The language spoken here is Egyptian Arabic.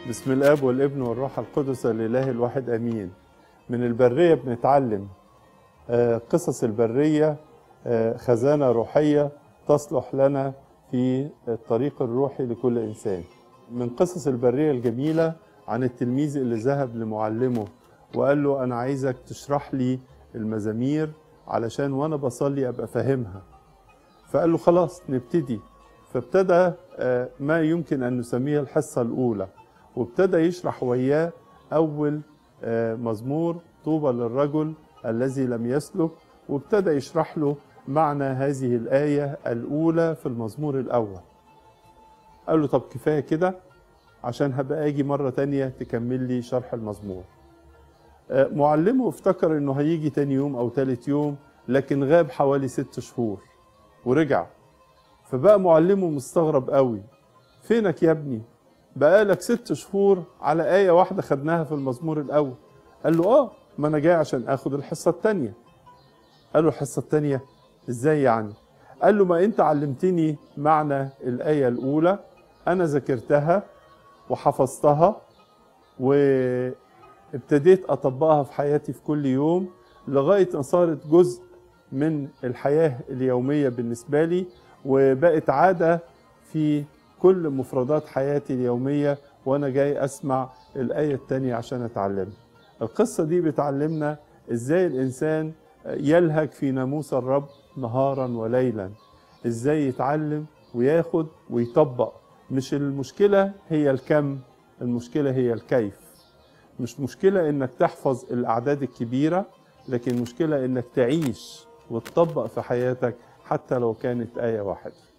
بسم الاب والابن والروح القدس الاله الواحد امين من البريه بنتعلم آه، قصص البريه آه، خزانه روحيه تصلح لنا في الطريق الروحي لكل انسان من قصص البريه الجميله عن التلميذ اللي ذهب لمعلمه وقال له انا عايزك تشرح لي المزامير علشان وانا بصلي ابقى فاهمها فقال له خلاص نبتدي فابتدى آه، ما يمكن ان نسميه الحصه الاولى وابتدى يشرح وياه اول آه، مزمور طوبى للرجل الذي لم يسلك وابتدى يشرح له معنى هذه الايه الاولى في المزمور الاول قال له طب كفايه كده عشان هبقى اجي مره تانية تكمل لي شرح المزمور آه، معلمه افتكر انه هيجي تاني يوم او تالت يوم لكن غاب حوالي ست شهور ورجع فبقى معلمه مستغرب قوي فينك يا ابني بقالك ست شهور على آية واحدة خدناها في المزمور الأول قال له آه ما أنا جاي عشان آخد الحصة التانية قال له الحصة التانية إزاي يعني قال له ما أنت علمتني معنى الآية الأولى أنا ذاكرتها وحفظتها وابتديت أطبقها في حياتي في كل يوم لغاية أن صارت جزء من الحياة اليومية بالنسبة لي وبقت عادة في كل مفردات حياتي اليومية وأنا جاي أسمع الآية التانية عشان أتعلمها القصة دي بتعلمنا إزاي الإنسان يلهج في ناموس الرب نهارا وليلا إزاي يتعلم وياخد ويطبق مش المشكلة هي الكم المشكلة هي الكيف مش مشكلة إنك تحفظ الأعداد الكبيرة لكن المشكلة إنك تعيش وتطبق في حياتك حتى لو كانت آية واحدة